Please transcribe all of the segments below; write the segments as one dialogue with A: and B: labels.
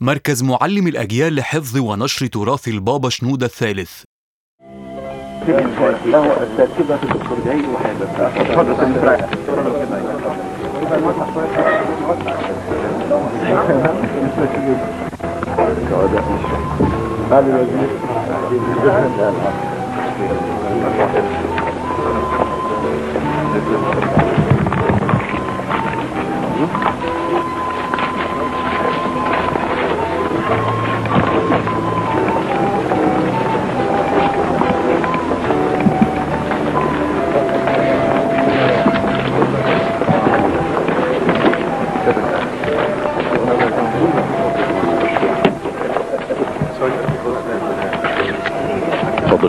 A: مركز معلم الأجيال لحفظ ونشر تراث البابا شنودة الثالث
B: له التركيبة في الكردي
C: اتفضل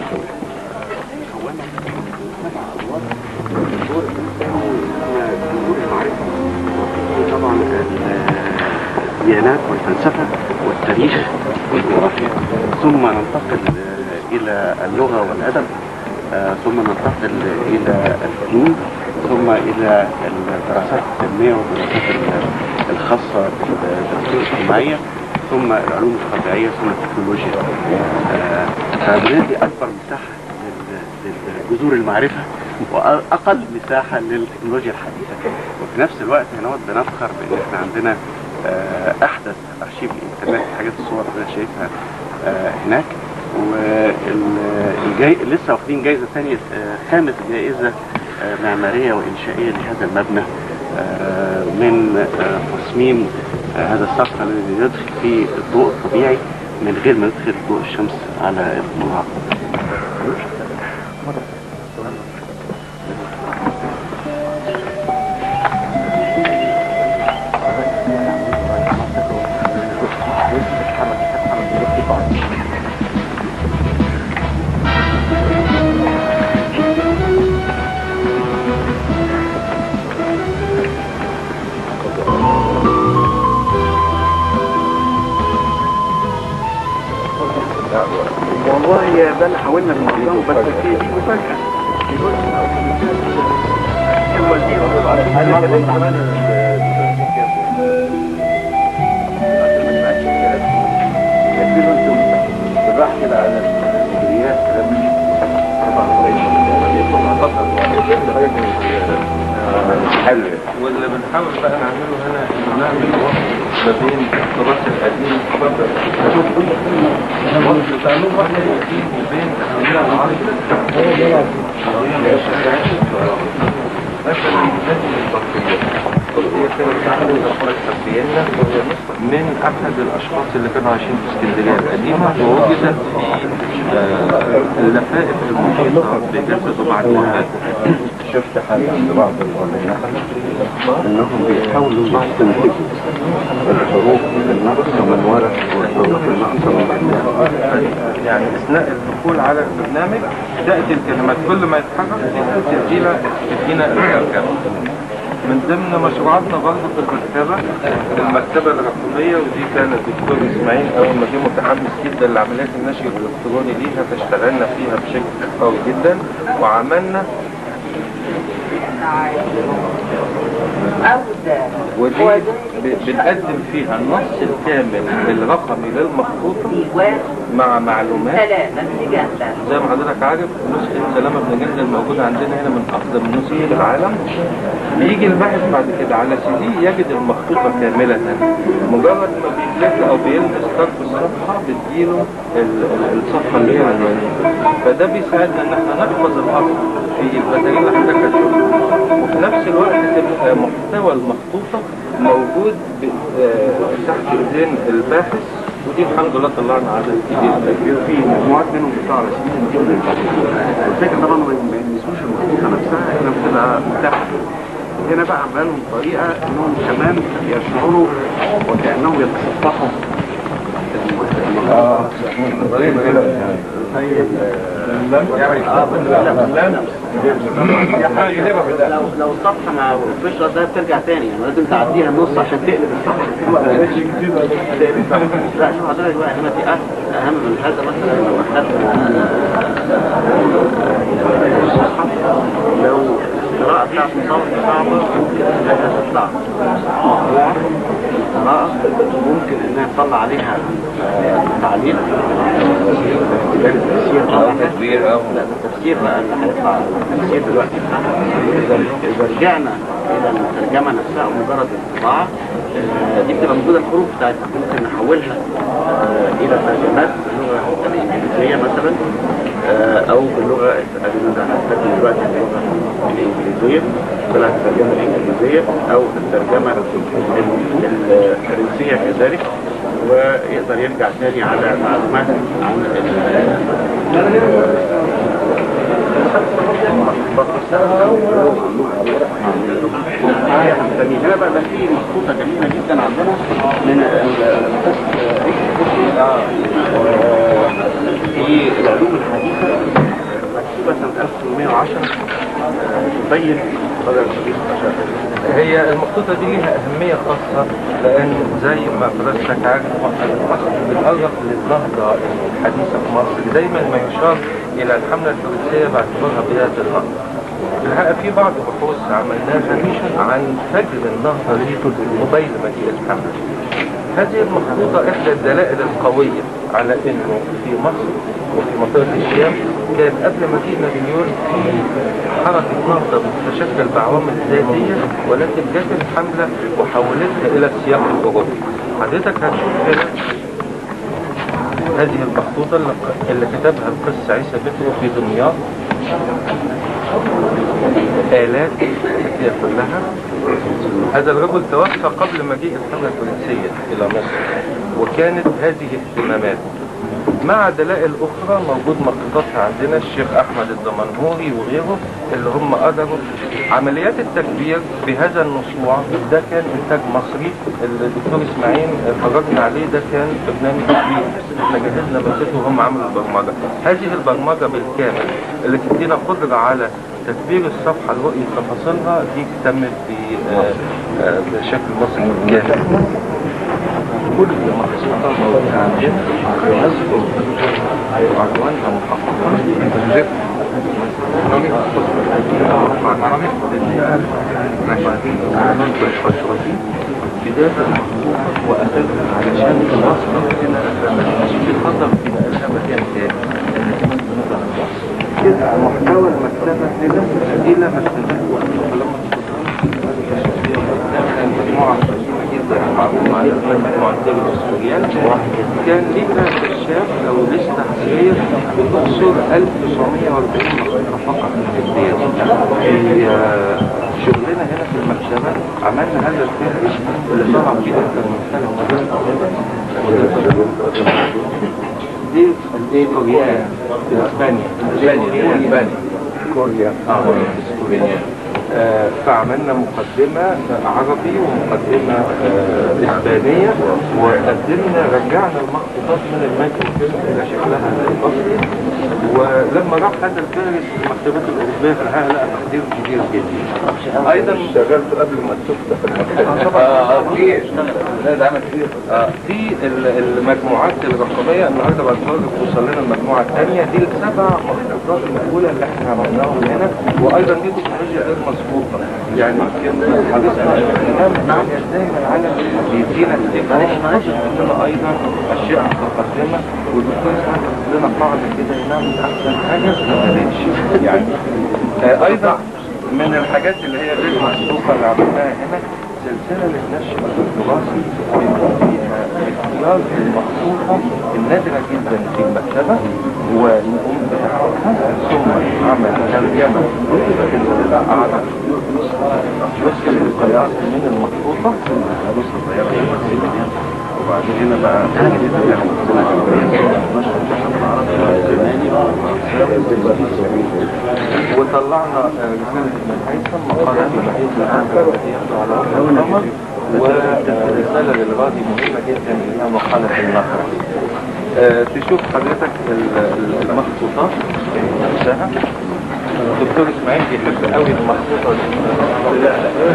B: طبعا الديانات والفلسفة والتاريخ والجغرافيا ثم ننتقل إلى اللغة والأدب آه، ثم ننتقل إلى الفنون ثم إلى الدراسات التنمية والدراسات ال- الخاصة بالدراسات الاجتماعية ثم العلوم الطبيعية ثم التكنولوجيا آه، فبندي أكبر مساحة لل- للجذور المعرفة وأقل مساحة للتكنولوجيا الحديثة وفي نفس الوقت هنا بنفخر بأن احنا عندنا آه، أحدث أرشيف الإنترنت حاجات الصور اللي أنا شايفها آه، هناك والجاي لسه واخدين جايزة ثانية آه، خامس جائزة آه، معمارية وإنشائية لهذا المبنى آه، من آه، تصميم آه، هذا السقف الذي يدخل فيه الضوء الطبيعي من غير ما يدخل ضوء الشمس على المنعقد والله ده اللي حاولنا ننظمه بس في دي مفاجأة بالراحة كده على المديريات حلو
D: واللي بنحاول بقى نعمله هنا انه نعمل وصل ما بين التراث القديم وصل تعلم واحد القديم وبين التحولات العصرية مثلا هذه البطارية هي كانت أحد الأخبار السبيانة من أحد الأشخاص اللي كانوا عايشين في اسكندرية القديمة ووجدت في آه، اللفائف المحيطة بجسد وبعد وفاته
B: شفت حاجة عند بعض العلماء انهم بيحاولوا يستنتجوا الحروف النقص من ورق والحروف النقص من الأعلام.
D: يعني اثناء الدخول على البرنامج تاتي الكلمات كل ما يتحرك تدينا تدينا الترجمه من ضمن مشروعاتنا برضه في المكتبه المكتبه الرقميه ودي كان الدكتور اسماعيل اول ما جه متحمس جدا لعمليات النشر الالكتروني ليها فاشتغلنا فيها بشكل قوي جدا وعملنا ودي ب- بنقدم فيها النص الكامل الرقمي للمخطوطه مع معلومات زي ما حضرتك عارف نسخة سلامة بن جلد الموجودة عندنا هنا من أقدم النسخ في العالم بيجي الباحث بعد كده على سي دي يجد المخطوطة كاملة مجرد ما بيكليك أو بيلمس طرف الصفحة بتجيله ال- ال- الصفحة اللي هي عنوانية فده بيساعدنا إن احنا نحفظ الأصل في البدائل اللي حضرتك هتشوفها وفي نفس الوقت تبقى محتوى المخطوطة موجود ب- آه، تحت إيدين الباحث ودي الحمد لله طلعنا عدد كبير
B: في مجموعات منهم بتاع على سنين جدا الفكرة طبعا ما ما يلمسوش المخطوطة نفسها هنا بتبقى متاحة هنا بقى عملنا لهم طريقة انهم كمان يشعروا وكأنهم يتصفحوا اه غريبة كده
E: لو لو الصفحه مع الفشره ده بترجع تاني يعني لازم تعديها النص عشان تقلب الصفحه لا شوف حضرتك بقى هنا في أهم- اهم من هذا مثلا لو اخدنا الصفحه لو القراءه بتاعت الصوت صعبه ممكن انها تطلع مقطوعه
B: قراءة ممكن انها تطلع عليها آه، تعليق ده التفسير ده
D: كبير قوي
B: لا ده التفسير بقى اللي هيطلع التفسير دلوقتي إذا إذا رجعنا إلى الترجمة نفسها مجرد الطباعة آه، دي بتبقى موجودة الحروف بتاعتها ممكن نحولها آه، إلى ترجمات باللغة الإنجليزية مثلا آه، أو باللغة اللي هنستخدم دلوقتي باللغة الإنجليزية طلعت الترجمة الإنجليزية أو الترجمة ال- الفرنسية كذلك ويقدر يرجع تاني على معلومات عن هنا بقى ده في مخطوطة جميلة جدا عندنا من الأستاذ في العلوم الحديثة مكتوبة سنة 1810 تبين قدر الحديث
D: هي المخطوطة دي ليها أهمية خاصة لأن زي ما حضرتك عارف مصر بتقرب للنهضة الحديثة في مصر دايما ما يشار إلى الحملة الفرنسية باعتبارها بداية النهضة. الحقيقة في بعض بحوث عملناها عن فجر النهضة دي قبيل مجيء الحملة. هذه المخطوطة إحدى الدلائل القوية على إنه في مصر وفي منطقة الشام كانت قبل مجيء نابليون في حركة نهضة بتتشكل بعوامل ذاتية ولكن جت الحملة وحولتها إلى السياق الأوروبي. حضرتك هتشوف هنا هذه المخطوطة اللي- اللي كتبها القس عيسى بترو في دمياط آلات هي كلها هذا الرجل توفى قبل مجيء الحملة الفرنسية إلى مصر وكانت هذه اهتمامات مع دلائل أخرى موجود مخطوطاتها عندنا الشيخ أحمد الدمنهوري وغيره اللي هم قدروا عمليات التكبير بهذا النصوع ده كان إنتاج مصري اللي الدكتور إسماعيل فرجنا عليه ده كان برنامج كبير احنا جهزنا مسته وهم عملوا البرمجة هذه البرمجة بالكامل اللي تدينا قدرة على تكبير الصفحة لرؤية تفاصيلها دي تمت ب- آه، آه، بشكل مصري كامل كل المحصولات موجودة عندنا ينزل عنوانها محققة بداية محقوقة وأخذها علشان الوصل مش في خطر في نقلها مكان تاني كده محتوى المكتبة هنا إلى مكتبات وأنتم مجموعة قديمة جدا معروفة على مجموعة دولة السوريان كان ليها كشاف أو لستة عسكرية بتحصر 1940 مخطوطة فقط من الجدية في آه، شغلنا هنا في المكتبة عملنا هذا الفهرس اللي طلع فيه أكثر من ثلاث دي دي كوريا في اسبانيا اسبانيا اسبانيا كوريا اه اسبانيا آه، فعملنا مقدمة عربي ومقدمة آه، إسبانية وقدمنا رجعنا المخطوطات من الميكروفيلم إلى شكلها الأصلي ولما راح هذا الفارس المكتبات الأوروبية في الحقيقة لقى تقدير كبير جدا أيضا اشتغلت قبل ما تفتح المكتبة اه في لا ده عمل كتير آه، في ال- المجموعات الرقمية النهارده بعد ما توصل لنا المجموعة الثانية دي السبع مخطوطات الأولى اللي احنا عملناهم هنا وأيضا دي تكنولوجيا غير مسبوقة يعني يمكن حديثنا الكلام ازاي العالم بيدينا معلش عندنا أيضا أشياء متقدمة والدكتور ساعات لنا قاعدة كده نعمل أحسن حاجة ما بلاش يعني آه، أيضا من الحاجات اللي هي غير مسبوقة اللي عملناها هنا سلسلة للنشر الدراسي بيكون فيها اختيار المخطوطة النادرة جدا في المكتبة ونقوم بتحقيقها ثم عمل ترجمة على نسخة القياس من المخطوطة وبعدين هنا بقى وطلعنا آه، رسالة ابن هيثم مقالات الوحيد الآخر التي يخضع على القمر ورسالة للغازي مهمة جدا اللي هي مقالة النهر آه، تشوف حضرتك ال- ال- المخطوطات نفسها الدكتور اسماعيل بيحب قوي المخطوطة دي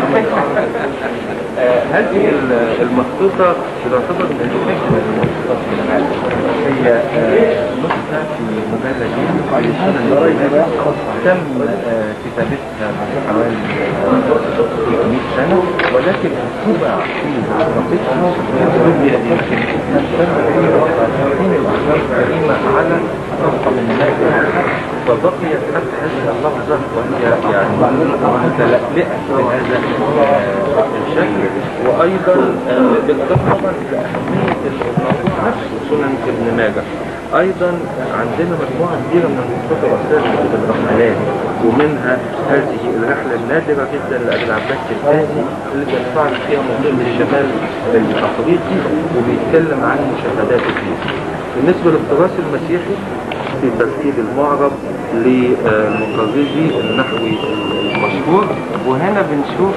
D: آه، هذه ال- المخطوطة تعتبر من أجمل المخطوطات في العالم هي آه، نسخة في مجلدين للسنن تم آه، كتابتها من حوالي آه، 300 سنة ولكن طبع في ورقتها يمكن أن تم في رقعتين الأحجار الكريمة على رقم الناس فبقيت حتى هذه اللحظة وهي يعني متلألئة بهذا آه، الشكل وأيضا آه، بالإضافة طبعا لأهمية الموضوع نفسه سنن ابن ماجه ايضا عندنا مجموعه كبيره من الكتب الرسائل الرحملات ومنها هذه الرحله النادره جدا لابي العباس الفاسي اللي بيتفاعل فيها منطقه الشمال الافريقي وبيتكلم عن مشاهداته فيه. بالنسبه للتراث المسيحي في ترتيب المعرب للمقرزي النحوي المشهور وهنا بنشوف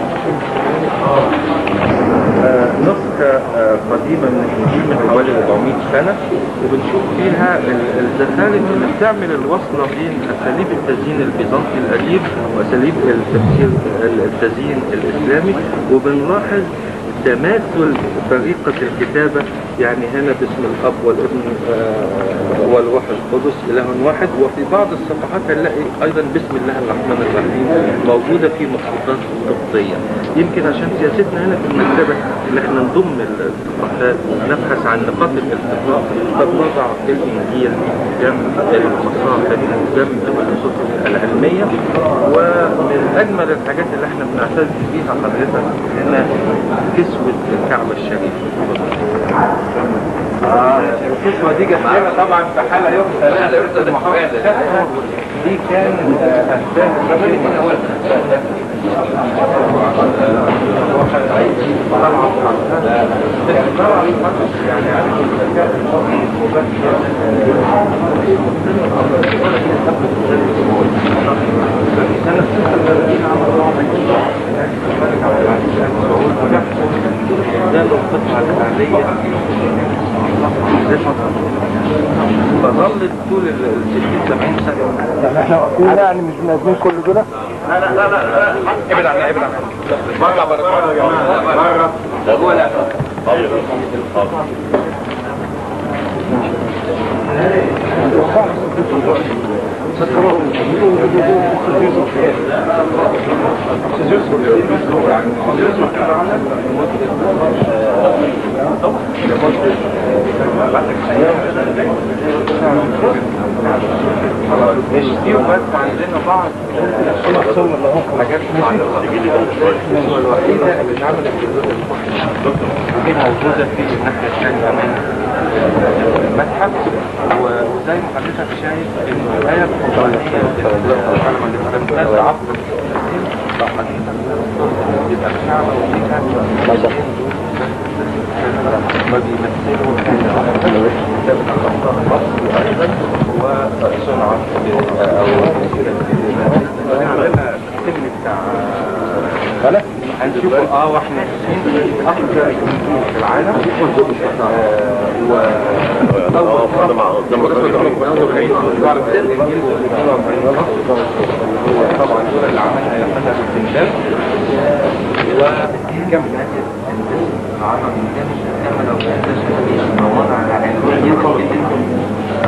D: آه، نسخة آه، قديمة من الإنجيل من حوالي 400 سنة وبنشوف فيها ال- الزخارف اللي بتعمل الوصلة بين أساليب التزيين البيزنطي القديم وأساليب التفسير التزيين الإسلامي وبنلاحظ تماثل طريقة الكتابة يعني هنا باسم الأب والابن آه، والروح القدس إله واحد وفي بعض الصفحات هنلاقي أيضا بسم الله الرحمن الرحيم موجودة في مخطوطات قبطية يمكن عشان سياستنا هنا في المكتبة إن احنا نضم الثقافات ونبحث عن نقاط الالتقاء فبنضع الإنجيل جنب المصاحف جنب الكتب العلمية ومن أجمل الحاجات اللي احنا بنعتز بيها حضرتك هنا كسوة الكعبة الشريفة الكسوة دي جت لنا طبعا في حالة يحسن دي كان آه، أهداف يعني على الذكاء سنة 36 عمل الملك عبد العزيز آل سعود ونحن ده القطعة الآلية فظلت طول ال 60 70 سنة
F: احنا واقفين يعني مش منازلين كل دول
D: ابعد عن ابعد عن بره بره بره يا جماعه بره ده جوه لا دي وبس عندنا بعض حاجات الصورة الوحيدة اللي اتعملت في الجزء ودي موجودة في الناحية الثانية من المتحف و- وزي ما حضرتك شايف ان الآية القرآنية العلماء اللي بتمتد عبر التفسير لو حضرتك يبقى الكعبة وفيها ما بيمثلوا حاجة واحدة ده بالأخطاء المصري أيضا وصنعة أو عندنا السجن بتاع خلاص هنشوفه اه واحنا شايفين افضل إنجيل في العالم آه، و اول طبعا دول اللي عملها يا فتى الاستنشاق وكم العرب من جانب كما لو كانت منورة على عنوان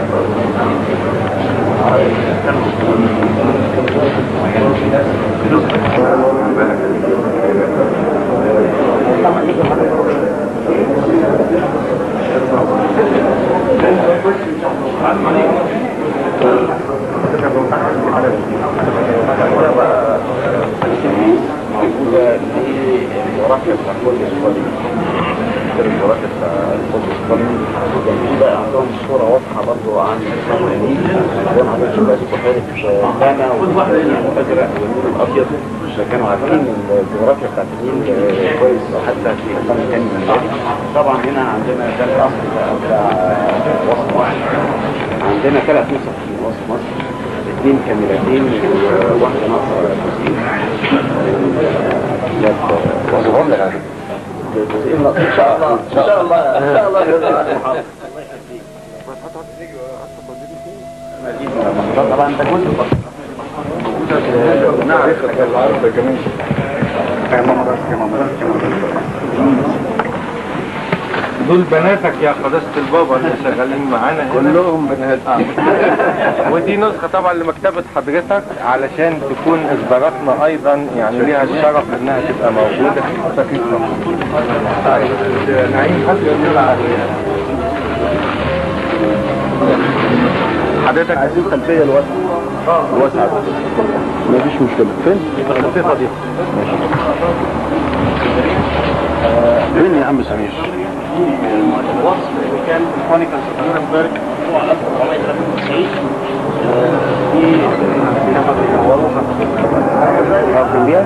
E: موجودة للمراكب الكل الصليب المراكب الكل الصليب وجنبيه بقى عندهم صورة واضحة برضو عن الصليب زي ما حضرتك شفت بحيرة غانا والنيل الأزرق والنيل الأبيض كانوا عارفين الجغرافيا بتاعت النيل كويس حتى في أسامي تاني من بعد طبعا هنا عندنا ده الأصل بتاع وسط مصر عندنا ثلاث نسخ من وسط مصر اثنين كاملتين وواحدة ناقصة جزئين وصفهم لك جزئين ناقصة ان شاء الله ان شاء الله ان شاء الله بإذن الله طبعا ده جزء نعم العرض كمان كمان مرة كمان مرة كمان مرة
D: دول بناتك يا قداسة البابا اللي شغالين معانا هنا
F: كلهم بنات
D: ودي نسخة طبعا لمكتبة حضرتك علشان تكون إصداراتنا أيضا يعني ليها الشرف إنها تبقى موجودة طيب نعيم حد يقول عليها حضرتك
F: عايزين خلفيه الواسعه الواسعه مفيش مشكله فين؟
D: خلفية فضيحة
F: فين يا عم سمير؟
E: الوصف اللي كان كرونيكلز اوف نورنبرج هو 1493 دي كما بيصوروها
F: كان بيها؟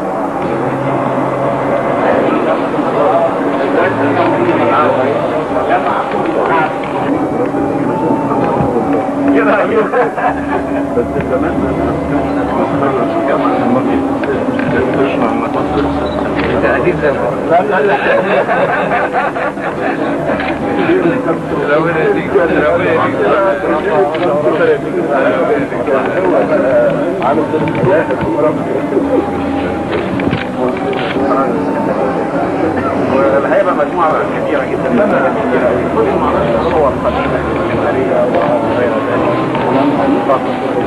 E: وهيبقى مجموعة كبيرة جدا صور قديمة معمارية وغير ذلك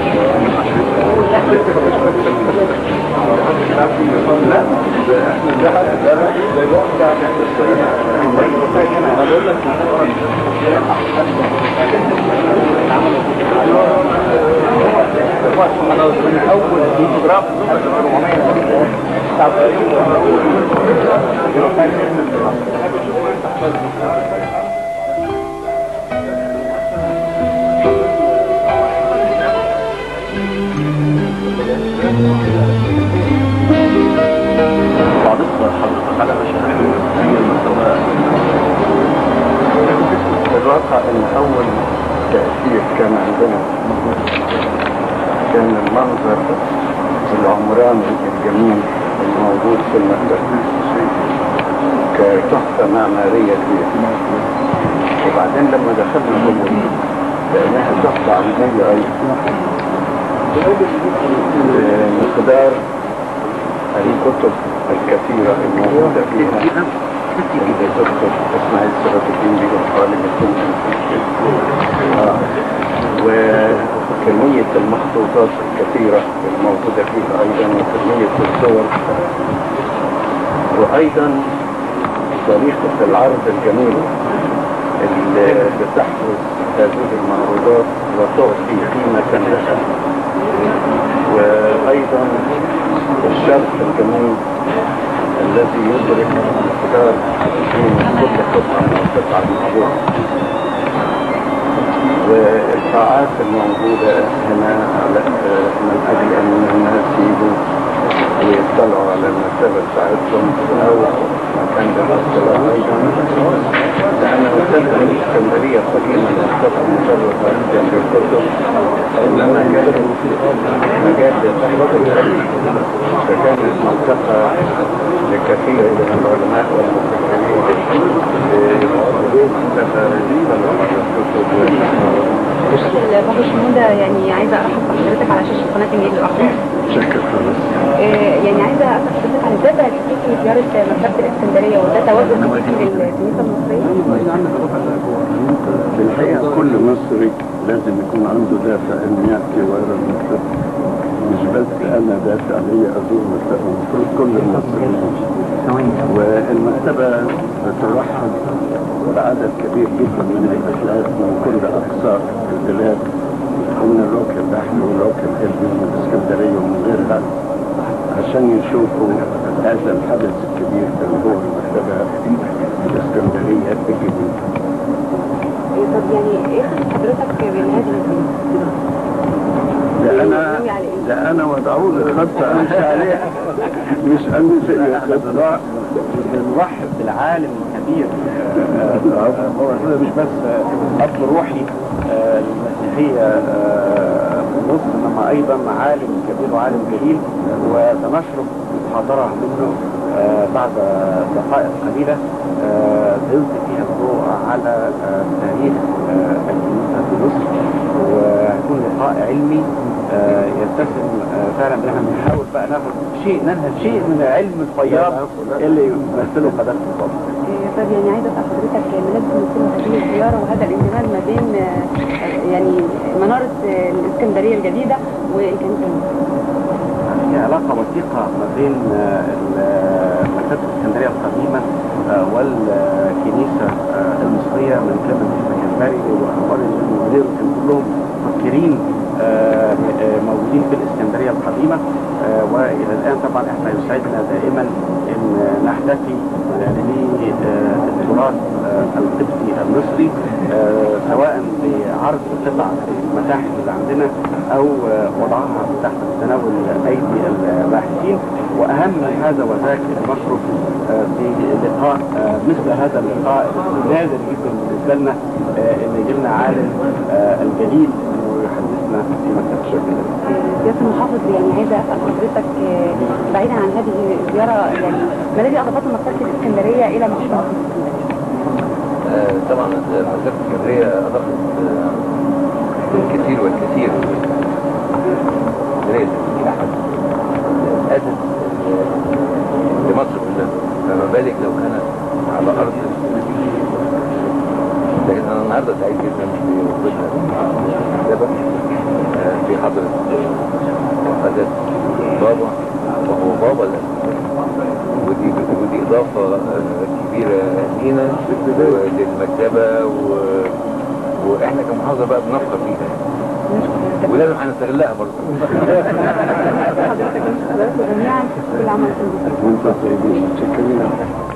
E: من اول فوتوغراف 1499
B: وعرضت حضرتك على مشاهد في المستوى
F: الواقع ان اول تأثير كان عندنا كان المنظر العمراني الجميل الموجود في المكتبة كتحفة معمارية كبيرة وبعدين لما دخلنا جوه لقيناها تحفة علمية أيضا بمقدار الكتب الكثيرة الموجودة فيها اللي دكتور اسماعيل سراج الدين بيقول حوالي 200 آه. وكمية المخطوطات الكثيرة الموجودة فيها أيضا وكمية الصور وأيضا طريقة العرض الجميل اللي بتحفظ هذه المعروضات وتعطي قيمة لها وأيضا الشرح الجميل الذي يدرك مقدار قيمة كل قطعة من القطع الموضوعة والقاعات الموجودة هنا على من أجل أن الناس يجوا ويطلعوا على المكتبة بتاعتهم أو مكان للاطلاع أيضا لأن مكتبة الإسكندرية قديما مكتبة مجرد جنب الكتب إنما كانت مجال للتحفظ فكانت منطقة لكثير من العلماء والمفكرين منطقة
G: باشا شنودة يعني عايزة أرحب بحضرتك على شاشة قناة النيل الأخبار
F: شكرا خالص
G: آه، يعني عايزة أسأل حضرتك عن إزاي بقت فكرة زيارة مكتبة الإسكندرية وده توجه جديد للكنيسة المصرية؟
F: في الحقيقة كل مصري لازم يكون عنده دافع انه يأتي ويرى المكتبة مش بس انا دافع ليا ازور مكتبة المفروض كل المصريين والمكتبة بترحب بعدد كبير جدا من الأخلاق من كل أقصى البلاد ومن الروك البحري والروك القلبي ومن الإسكندرية ومن غيرها عشان يشوفوا هذا الحدث الكبير اللي هو المكتبة الإسكندرية الجديدة
G: إيه طب يعني إيه خطة حضرتك بهذه الكنيسة؟
F: ده انا
G: ناوي على إيه؟
F: ده انا وضعوا لي خطه امشي عليها مش امشي خطه
E: بنرحب بالعالم الكبير
F: هو
E: هو مش بس اب روحي آه، للمسيحيه آه، في مصر انما ايضا عالم كبير وعالم جليل وسنشرف المحاضره منه آه، بعد دقائق قليله آه، سيلقي فيها الضوء على آه، تاريخ آه، الكنيسه في مصر وهيكون لقاء
B: لقاء علمي آه، يتسم آه، فعلا ان احنا بنحاول بقى ناخد شيء ننهز شيء من علم الفياض اللي يمثله قداسه البابا
G: إيه، طب يعني عايزه اسال حضرتك ما لازم يكون هذه الزياره وهذا الاندماج ما بين آه، يعني مناره آه، الاسكندريه الجديده والكنيسه
B: في علاقة وثيقة ما بين آه، ال- آه، مكتبة الإسكندرية القديمة آه، والكنيسة آه، المصرية من كلمة الكنبري وأخبار المدير كان كلهم مفكرين آه، آه، موجودين في الإسكندرية القديمة آه، وإلى الآن طبعا احنا يسعدنا دائما أن نحتفي بالتراث القبطي المصري آه، سواء بعرض قطع المتاحف اللي عندنا أو آه، وضعها تحت تناول أيدي الباحثين وأهم من هذا وذاك المشرف آه، في لقاء آه، مثل هذا اللقاء نادر جدا بالنسبة لنا آه، إن يجي لنا عالم آه، الجليل ويحدثنا في مكتب الشركة
G: سياسة المحافظ يعني عايزة أسأل حضرتك آه، بعيدا عن هذه الزيارة يعني ما الذي أضافته مكتبة الإسكندرية إلى محافظة الإسكندرية؟
H: آه، طبعا مكتبة اسكندرية أضافت آه، الكثير والكثير اسكندرية دي أحد الأسس لمصر كلها فما بالك لو كانت على أرض لكن أنا النهاردة سعيد جدا بوجودنا في المكتبة آه، في حضرة آه، قداسة بابا وهو بابا الأساس ودي ودي إضافة آه، كبيرة لينا وللمكتبة و... وإحنا كمحافظة بقى بنفخر بيها ولازم هنستغلها برضه
G: حضرتك حضرتك جميعا كل عام وانتم بخير
F: وانت طيبين متشكرين